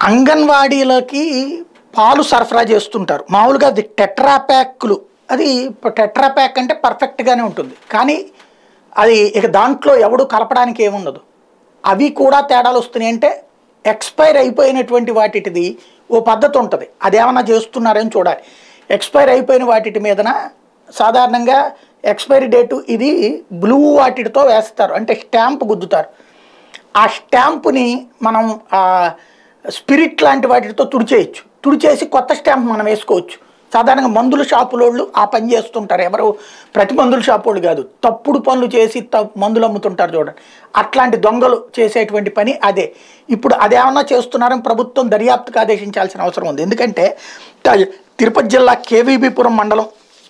అంగన్వాడీలకి పాలు సరఫరా చేస్తుంటారు మామూలుగా అది టెట్రా ప్యాక్లు అది టెట్రా ప్యాక్ అంటే పర్ఫెక్ట్గానే ఉంటుంది కానీ అది ఇక దాంట్లో ఎవడు కలపడానికి ఏముండదు అవి కూడా తేడాలు వస్తున్నాయి అంటే ఎక్స్పైర్ అయిపోయినటువంటి వాటిది ఓ పద్ధతి ఉంటుంది అదేమన్నా చేస్తున్నారని చూడాలి ఎక్స్పైర్ అయిపోయిన వాటి మీదన సాధారణంగా ఎక్స్పైరీ డేటు ఇది బ్లూ వాటితో వేస్తారు అంటే స్టాంప్ గుద్దుతారు ఆ స్టాంపుని మనం ఆ, స్పిరిట్ లాంటి వాటితో తుడిచేయచ్చు తుడిచేసి కొత్త స్టాంప్ మనం వేసుకోవచ్చు సాధారణంగా మందుల షాపులోళ్ళు ఆ పని చేస్తుంటారు ఎవరు ప్రతి మందుల షాపు వాళ్ళు కాదు తప్పుడు పనులు చేసి త మందులు అమ్ముతుంటారు చూడండి అట్లాంటి దొంగలు చేసేటువంటి పని అదే ఇప్పుడు అదేమన్నా చేస్తున్నారని ప్రభుత్వం దర్యాప్తుకు ఆదేశించాల్సిన అవసరం ఉంది ఎందుకంటే త- తిరుపతి జిల్లా కేవీబీపురం మండలం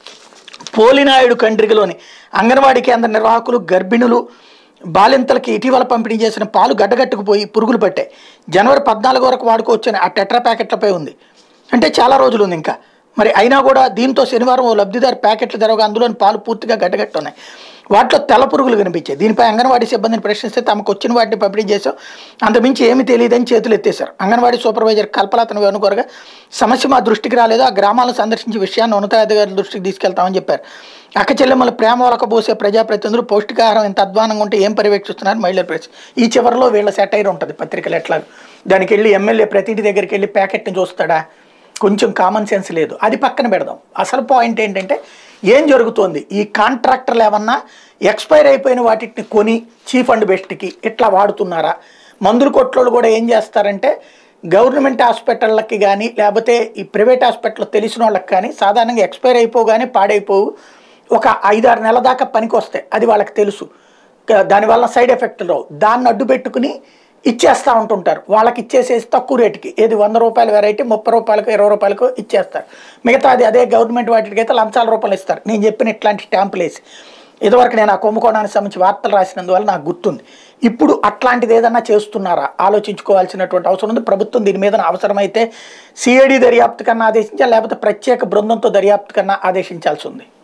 పోలినాయుడు కండ్రిగలోని అంగన్వాడీ కేంద్ర నిర్వాహకులు గర్భిణులు బాలింతలకి ఇటీవల పంపిణీ చేసిన పాలు గడ్డగట్టుకుపోయి పురుగులు పట్టాయి జనవరి పద్నాలుగు వరకు వాడుకోవచ్చని ఆ టెట్రా ప్యాకెట్లపై ఉంది అంటే చాలా రోజులు ఉంది ఇంకా మరి అయినా కూడా దీంతో శనివారం ఓ లబ్ధిదారు ప్యాకెట్లు తెరవగా అందులోని పాలు పూర్తిగా గడ్డగట్టు ఉన్నాయి వాటిలో తెల్ల పురుగులు కనిపించాయి దీనిపై అంగన్వాడీ సిబ్బందిని ప్రశ్నిస్తే తమకు వచ్చిన వాటిని పంపిణీ చేసాం అంతమించి ఏమీ తెలియదని చేతులు ఎత్తేశారు అంగన్వాడీ సూపర్వైజర్ కల్పలతను అనుకోరగా సమస్య మా దృష్టికి రాలేదు ఆ గ్రామాలను సందర్శించి విషయాన్ని ఉన్నతాధికారుల దృష్టికి తీసుకెళ్తామని చెప్పారు అక్క చెల్లెమ్మల ప్రేమ వలకపోసే ప్రజాప్రతినిధులు పౌష్టికాహారం ఎంత అధ్వానంగా ఉంటే ఏం పర్యవేక్షిస్తున్నారు మహిళల ప్రెస్ ఈ చివరిలో వీళ్ళ సెటైర్ ఉంటుంది పత్రికలు ఎట్లా దానికి వెళ్ళి ఎమ్మెల్యే ప్రతి ఇంటి దగ్గరికి వెళ్ళి ప్యాకెట్ని చూస్తాడా కొంచెం కామన్ సెన్స్ లేదు అది పక్కన పెడదాం అసలు పాయింట్ ఏంటంటే ఏం జరుగుతోంది ఈ కాంట్రాక్టర్లు ఏమన్నా ఎక్స్పైర్ అయిపోయిన వాటిని కొని చీఫ్ అండ్ బెస్ట్కి ఇట్లా వాడుతున్నారా మందుల కొట్లోళ్ళు కూడా ఏం చేస్తారంటే గవర్నమెంట్ హాస్పిటళ్ళకి కానీ లేకపోతే ఈ ప్రైవేట్ హాస్పిటల్ తెలిసిన వాళ్ళకి కానీ సాధారణంగా ఎక్స్పైర్ అయిపోగానే పాడైపోవు ఒక ఐదారు నెలల దాకా పనికి వస్తాయి అది వాళ్ళకి తెలుసు క- దానివల్ల సైడ్ ఎఫెక్ట్ రావు దాన్ని అడ్డు పెట్టుకుని ఇచ్చేస్తూ ఉంటుంటారు వాళ్ళకి ఇచ్చేసేసి తక్కువ రేటుకి ఏది వంద రూపాయల వెరైటీ ముప్పై రూపాయలకు ఇరవై రూపాయలకు ఇచ్చేస్తారు మిగతాది అదే గవర్నమెంట్ వాటికి అయితే లంచాల రూపాయలు ఇస్తారు నేను చెప్పిన ఇట్లాంటి స్టాంపులు వేసి ఇదివరకు నేను ఆ కుంభకోణానికి సంబంధించి వార్తలు రాసినందువల్ల నాకు గుర్తుంది ఇప్పుడు అట్లాంటిది ఏదన్నా చేస్తున్నారా ఆలోచించుకోవాల్సినటువంటి అవసరం ఉంది ప్రభుత్వం దీని మీద అవసరమైతే సిఐడి దర్యాప్తు కన్నా ఆదేశించాలి లేకపోతే ప్రత్యేక బృందంతో దర్యాప్తు కన్నా ఆదేశించాల్సి ఉంది